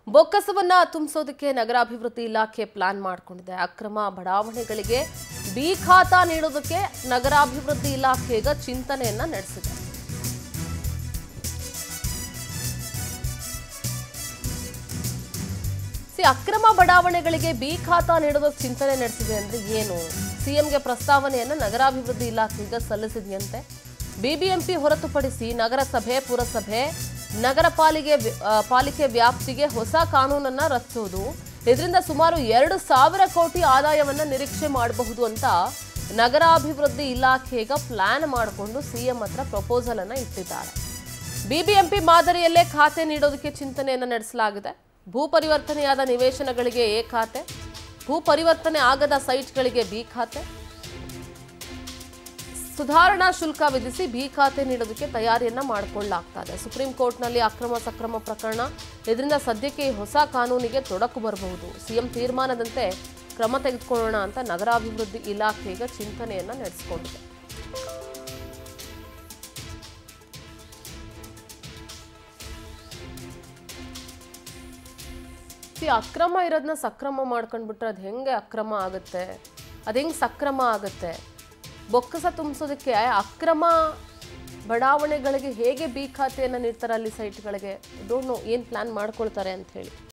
ಬೊಕ್ಕಸವನ್ನ ತುಂಬಿಸೋದಕ್ಕೆ ನಗರಾಭಿವೃದ್ಧಿ ಇಲಾಖೆ ಪ್ಲಾನ್ ಮಾಡಿಕೊಂಡಿದೆ ಅಕ್ರಮ ಬಡಾವಣೆಗಳಿಗೆ ಬಿ ಖಾತಾ ನೀಡೋದಕ್ಕೆ ನಗರಾಭಿವೃದ್ಧಿ ಇಲಾಖೆ ಈಗ ಚಿಂತನೆಯನ್ನ ನಡೆಸಿದೆ ಸಿ ಅಕ್ರಮ ಬಡಾವಣೆಗಳಿಗೆ ಬಿ ಖಾತಾ ನೀಡೋದಕ್ಕೆ ಚಿಂತನೆ ನಡೆಸಿದೆ ಅಂದ್ರೆ ಏನು ಸಿಎಂಗೆ ಪ್ರಸ್ತಾವನೆಯನ್ನ ನಗರಾಭಿವೃದ್ಧಿ ಇಲಾಖೆ ಈಗ ಸಲ್ಲಿಸಿದೆಯಂತೆ ಬಿಬಿಎಂಪಿ ಹೊರತುಪಡಿಸಿ ನಗರಸಭೆ ಪುರಸಭೆ ನಗರ ಪಾಲಿಕೆ ವ್ಯ- ಆ, ಪಾಲಿಕೆ ವ್ಯಾಪ್ತಿಗೆ ಹೊಸ ಕಾನೂನನ್ನ ರಚಿಸುವುದು ಇದರಿಂದ ಸುಮಾರು ಎರಡು ಸಾವಿರ ಕೋಟಿ ಆದಾಯವನ್ನ ನಿರೀಕ್ಷೆ ಮಾಡಬಹುದು ಅಂತ ನಗರಾಭಿವೃದ್ಧಿ ಇಲಾಖೆ ಈಗ ಪ್ಲಾನ್ ಮಾಡಿಕೊಂಡು ಸಿಎಂ ಹತ್ರ ಪ್ರಪೋಸಲ್ ಅನ್ನ ಇಟ್ಟಿದ್ದಾರೆ ಬಿಬಿಎಂಪಿ ಮಾದರಿಯಲ್ಲೇ ಖಾತೆ ನೀಡೋದಕ್ಕೆ ಚಿಂತನೆಯನ್ನು ನಡೆಸಲಾಗಿದೆ ಭೂ ಪರಿವರ್ತನೆಯಾದ ನಿವೇಶನಗಳಿಗೆ ಎ ಖಾತೆ ಭೂ ಪರಿವರ್ತನೆ ಆಗದ ಸೈಟ್ಗಳಿಗೆ ಬಿ ಖಾತೆ ಸುಧಾರಣಾ ಶುಲ್ಕ ವಿಧಿಸಿ ಬಿ ಖಾತೆ ನೀಡೋದಕ್ಕೆ ತಯಾರಿಯನ್ನ ಮಾಡಿಕೊಳ್ಳಲಾಗ್ತಾ ಇದೆ ಸುಪ್ರೀಂ ಕೋರ್ಟ್ನಲ್ಲಿ ಅಕ್ರಮ ಸಕ್ರಮ ಪ್ರಕರಣ ಇದರಿಂದ ಸದ್ಯಕ್ಕೆ ಈ ಹೊಸ ಕಾನೂನಿಗೆ ತೊಡಕು ಬರಬಹುದು ಸಿಎಂ ತೀರ್ಮಾನದಂತೆ ಕ್ರಮ ತೆಗೆದುಕೊಳ್ಳೋಣ ಅಂತ ನಗರಾಭಿವೃದ್ಧಿ ಇಲಾಖೆ ಈಗ ಚಿಂತನೆಯನ್ನ ನಡೆಸಿಕೊಂಡಿದೆ ಸಿ ಅಕ್ರಮ ಇರೋದನ್ನ ಸಕ್ರಮ ಮಾಡ್ಕೊಂಡ್ಬಿಟ್ರೆ ಅದು ಹೆಂಗೆ ಅಕ್ರಮ ಆಗುತ್ತೆ ಅದು ಹೆಂಗೆ ಸಕ್ರಮ ಆಗುತ್ತೆ ಬೊಕ್ಕಸ ತುಂಬಿಸೋದಕ್ಕೆ ಅಕ್ರಮ ಬಡಾವಣೆಗಳಿಗೆ ಹೇಗೆ ಬಿ ಖಾತೆಯನ್ನು ನೀಡ್ತಾರೆ ಅಲ್ಲಿ ಸೈಟ್ಗಳಿಗೆ ಡೋಂಟ್ ನೋ ಏನು ಪ್ಲ್ಯಾನ್ ಮಾಡ್ಕೊಳ್ತಾರೆ ಅಂತ ಹೇಳಿ